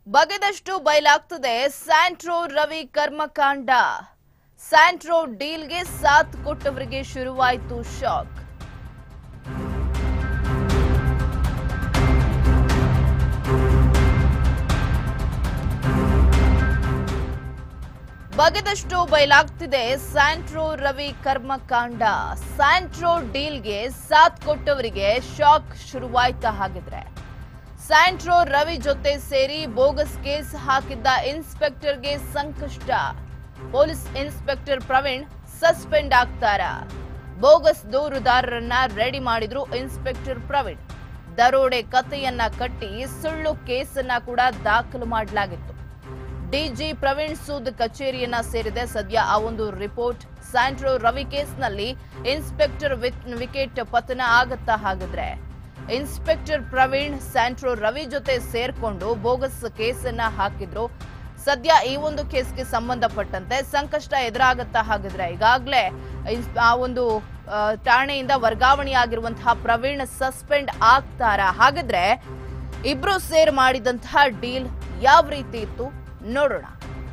ಬಗೆದಷ್ಟು ಬಯಲಾಗ್ತದೆ ಸ್ಯಾಂಟ್ರೋ ರವಿ ಕರ್ಮಕಾಂಡ ಸ್ಯಾಂಟ್ರೋ ಡೀಲ್ಗೆ ಸಾಥ್ ಕೊಟ್ಟವರಿಗೆ ಶುರುವಾಯಿತು ಶಾಕ್ ಬಗೆದಷ್ಟು ಬಯಲಾಗ್ತಿದೆ ಸ್ಯಾಂಟ್ರೋ ರವಿ ಕರ್ಮಕಾಂಡ ಸ್ಯಾಂಟ್ರೋ ಡೀಲ್ಗೆ ಸಾಥ್ ಕೊಟ್ಟವರಿಗೆ ಶಾಕ್ ಶುರುವಾಯ್ತಾ ಹಾಗಿದ್ರೆ ಸ್ಯಾಂಟ್ರೋ ರವಿ ಜೊತೆ ಸೇರಿ ಬೋಗಸ್ ಕೇಸ್ ಹಾಕಿದ್ದ ಇನ್ಸ್ಪೆಕ್ಟರ್ಗೆ ಸಂಕಷ್ಟ ಪೊಲೀಸ್ ಇನ್ಸ್ಪೆಕ್ಟರ್ ಪ್ರವೀಣ್ ಸಸ್ಪೆಂಡ್ ಆಗ್ತಾರ ಬೋಗಸ್ ದೂರುದಾರರನ್ನ ರೆಡಿ ಮಾಡಿದ್ರು ಇನ್ಸ್ಪೆಕ್ಟರ್ ಪ್ರವೀಣ್ ದರೋಡೆ ಕಥೆಯನ್ನ ಕಟ್ಟಿ ಸುಳ್ಳು ಕೇಸನ್ನ ಕೂಡ ದಾಖಲು ಮಾಡಲಾಗಿತ್ತು ಡಿಜಿ ಪ್ರವೀಣ್ ಸೂದ್ ಕಚೇರಿಯನ್ನ ಸೇರಿದೆ ಸದ್ಯ ಆ ಒಂದು ರಿಪೋರ್ಟ್ ಸ್ಯಾಂಟ್ರೋ ರವಿ ಕೇಸ್ನಲ್ಲಿ ಇನ್ಸ್ಪೆಕ್ಟರ್ ವಿಕ್- ವಿಕೆಟ್ ಪತನ ಆಗತ್ತಾ ಹಾಗಿದ್ರೆ ಇನ್ಸ್ಪೆಕ್ಟರ್ ಪ್ರವೀಣ್ ಸ್ಯಾಂಟ್ರೋ ರವಿ ಜೊತೆ ಸೇರ್ಕೊಂಡು ಬೋಗಸ್ ಕೇಸನ್ನ ಹಾಕಿದ್ರು ಸದ್ಯ ಈ ಒಂದು ಕೇಸ್ಗೆ ಸಂಬಂಧಪಟ್ಟಂತೆ ಸಂಕಷ್ಟ ಎದುರಾಗತ್ತಾ ಹಾಗಿದ್ರೆ ಈಗಾಗಲೇ ಆ ಒಂದು ಆ, ಠಾಣೆಯಿಂದ ವರ್ಗಾವಣೆಯಾಗಿರುವಂತಹ ಪ್ರವೀಣ್ ಸಸ್ಪೆಂಡ್ ಆಗ್ತಾರಾ ಹಾಗಿದ್ರೆ ಇಬ್ರು ಸೇರ್ ಮಾಡಿದಂತಹ ಡೀಲ್ ಯಾವ ರೀತಿ ಇತ್ತು ನೋಡೋಣ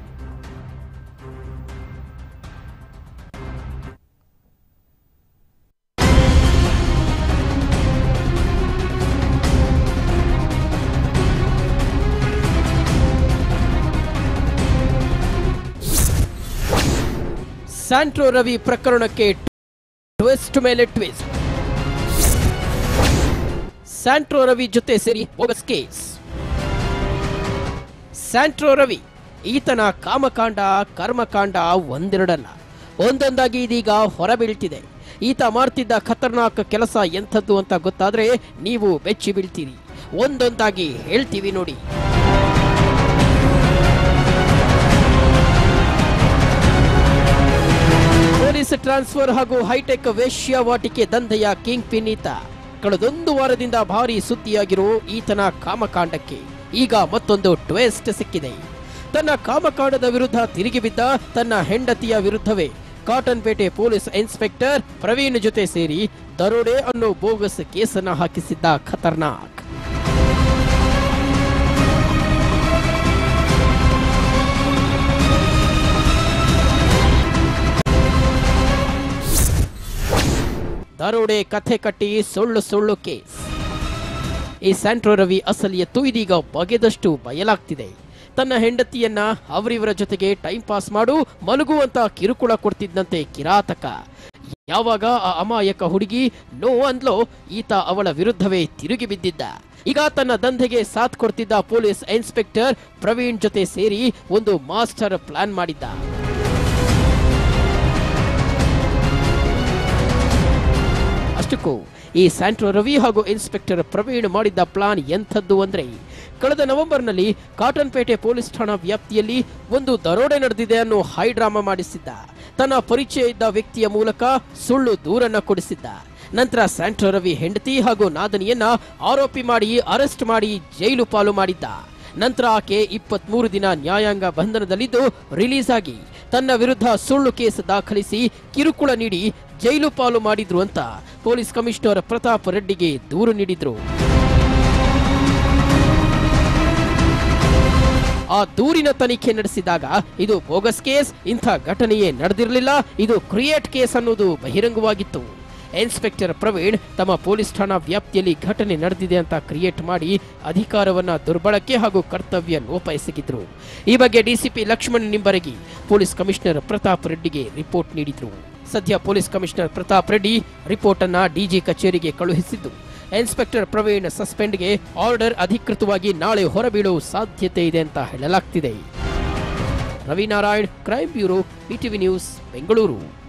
ಸ್ಯಾಂಟ್ರೋ ರವಿ ಪ್ರಕರಣಕ್ಕೆ ಟ್ವಿಸ್ಟ್ ಮೇಲೆ ಟ್ವಿಸ್ಟ್ ಸ್ಯಾಂಟ್ರೋ ರವಿ ಜೊತೆ ಸೇರಿ ಬೋಗಸ್ ಕೇಸ್ ಸ್ಯಾಂಟ್ರೋ ರವಿ ಈತನ ಕಾಮಕಾಂಡ ಕರ್ಮಕಾಂಡ ಒಂದೆರಡಲ್ಲ ಒಂದೊಂದಾಗಿ ಇದೀಗ ಹೊರಬೀಳ್ತಿದೆ ಈತ ಮಾಡ್ತಿದ್ದ ಖತರ್ನಾಕ್ ಕೆಲಸ ಎಂಥದ್ದು ಅಂತ ಗೊತ್ತಾದ್ರೆ ನೀವು ಬೆಚ್ಚಿ ಬೀಳ್ತೀರಿ ಒಂದೊಂದಾಗಿ ಹೇಳ್ತೀವಿ ನೋಡಿ ಪೊಲೀಸ್ ಟ್ರಾನ್ಸ್ಫರ್ ಹಾಗೂ ಹೈಟೆಕ್ ವೇಶ್ಯಾವಾಟಿಕೆ ದಂಧೆಯ ಕಿಂಗ್ ಪಿನ್ ಈತ ಕಳೆದೊಂದು ವಾರದಿಂದ ಭಾರಿ ಸುದ್ದಿಯಾಗಿರೋ ಈತನ ಕಾಮಕಾಂಡಕ್ಕೆ ಈಗ ಮತ್ತೊಂದು ಟ್ವೇಸ್ಟ್ ಸಿಕ್ಕಿದೆ ತನ್ನ ಕಾಮಕಾಂಡದ ವಿರುದ್ಧ ತಿರುಗಿ ಬಿದ್ದ ತನ್ನ ಹೆಂಡತಿಯ ವಿರುದ್ಧವೇ ಕಾಟನ್ಪೇಟೆ ಪೊಲೀಸ್ ಇನ್ಸ್ಪೆಕ್ಟರ್ ಪ್ರವೀಣ್ ಜೊತೆ ಸೇರಿ ದರೋಡೆ ಅನ್ನೋ ಬೋಗಸ್ ಕೇಸನ್ನ ಹಾಕಿಸಿದ್ದ ಖತರ್ನಾಕ್ ದರೋಡೆ ಕಥೆ ಕಟ್ಟಿ ಸುಳ್ಳು ಸುಳ್ಳು ಕೇಸ್ ಈ ಸ್ಯಾಂಟ್ರೋ ರವಿ ಅಸಲಿ ಎತ್ತು ಇದೀಗ ಬಗೆದಷ್ಟು ಬಯಲಾಗ್ತಿದೆ ತನ್ನ ಹೆಂಡತಿಯನ್ನ ಅವರಿವರ ಜೊತೆಗೆ ಟೈಮ್ ಪಾಸ್ ಮಾಡು ಮಲಗುವಂತ ಕಿರುಕುಳ ಕೊಡ್ತಿದ್ದಂತೆ ಕಿರಾತಕ ಯಾವಾಗ ಆ ಅಮಾಯಕ ಹುಡುಗಿ ನೋ ಅಂದ್ಲೋ ಈತ ಅವಳ ವಿರುದ್ಧವೇ ತಿರುಗಿ ಬಿದ್ದಿದ್ದ ಈಗ ತನ್ನ ದಂಧೆಗೆ ಸಾಥ್ ಕೊಡ್ತಿದ್ದ ಪೊಲೀಸ್ ಇನ್ಸ್ಪೆಕ್ಟರ್ ಪ್ರವೀಣ್ ಜೊತೆ ಸೇರಿ ಒಂದು ಮಾಸ್ಟರ್ ಪ್ಲಾನ್ ಮಾಡಿದ್ದ ಅಷ್ಟಕ್ಕೂ ಈ ಸ್ಯಾಂಟ್ರೋ ರವಿ ಹಾಗೂ ಇನ್ಸ್ಪೆಕ್ಟರ್ ಪ್ರವೀಣ್ ಮಾಡಿದ್ದ ಪ್ಲಾನ್ ಎಂಥದ್ದು ಅಂದ್ರೆ ಕಳೆದ ನವೆಂಬರ್ನಲ್ಲಿ ಕಾಟನ್ಪೇಟೆ ಪೊಲೀಸ್ ಠಾಣಾ ವ್ಯಾಪ್ತಿಯಲ್ಲಿ ಒಂದು ದರೋಡೆ ನಡೆದಿದೆ ಅನ್ನೋ ಹೈ ಡ್ರಾಮಾ ಮಾಡಿಸಿದ್ದ ತನ್ನ ಪರಿಚಯ ಇದ್ದ ವ್ಯಕ್ತಿಯ ಮೂಲಕ ಸುಳ್ಳು ದೂರನ್ನ ಕೊಡಿಸಿದ್ದ ನಂತರ ಸ್ಯಾಂಟ್ರೋ ರವಿ ಹೆಂಡತಿ ಹಾಗೂ ನಾದನಿಯನ್ನ ಆರೋಪಿ ಮಾಡಿ ಅರೆಸ್ಟ್ ಮಾಡಿ ಜೈಲು ಪಾಲು ಮಾಡಿದ್ದ ನಂತರ ಆಕೆ ಇಪ್ಪತ್ಮೂರು ದಿನ ನ್ಯಾಯಾಂಗ ಬಂಧನದಲ್ಲಿದ್ದು ರಿಲೀಸ್ ಆಗಿ ತನ್ನ ವಿರುದ್ಧ ಸುಳ್ಳು ಕೇಸ್ ದಾಖಲಿಸಿ ಕಿರುಕುಳ ನೀಡಿ ಜೈಲು ಪಾಲು ಮಾಡಿದ್ರು ಅಂತ ಪೊಲೀಸ್ ಕಮಿಷನರ್ ಪ್ರತಾಪ್ ರೆಡ್ಡಿಗೆ ದೂರು ನೀಡಿದ್ರು ಆ ದೂರಿನ ತನಿಖೆ ನಡೆಸಿದಾಗ ಇದು ಬೋಗಸ್ ಕೇಸ್ ಇಂಥ ಘಟನೆಯೇ ನಡೆದಿರಲಿಲ್ಲ ಇದು ಕ್ರಿಯೇಟ್ ಕೇಸ್ ಅನ್ನೋದು ಬಹಿರಂಗವಾಗಿತ್ತು ಇನ್ಸ್ಪೆಕ್ಟರ್ ಪ್ರವೀಣ್ ತಮ್ಮ ಪೊಲೀಸ್ ಠಾಣಾ ವ್ಯಾಪ್ತಿಯಲ್ಲಿ ಘಟನೆ ನಡೆದಿದೆ ಅಂತ ಕ್ರಿಯೇಟ್ ಮಾಡಿ ಅಧಿಕಾರವನ್ನ ದುರ್ಬಳಕೆ ಹಾಗೂ ಕರ್ತವ್ಯ ಲೋಪ ಎಸಗಿದ್ರು ಈ ಬಗ್ಗೆ DCP Laxman Nimbargi police commissioner Pratap ರೆಡ್ಡಿಗೆ ರಿಪೋರ್ಟ್ ನೀಡಿದ್ರು ಸದ್ಯ police commissioner Pratap Reddy report ಅನ್ನ ಡಿಜಿ ಕಚೇರಿಗೆ ಕಳುಹಿಸಿದ್ದು ಇನ್ಸ್ಪೆಕ್ಟರ್ ಪ್ರವೀಣ್ ಸಸ್ಪೆಂಡ್ಗೆ ಆರ್ಡರ್ ಅಧಿಕೃತವಾಗಿ ನಾಳೆ ಹೊರಬೀಳುವ ಸಾಧ್ಯತೆ ಇದೆ ಅಂತ ಹೇಳಲಾಗ್ತಿದೆ Ravinarayan crime bureau BTV news Bengaluru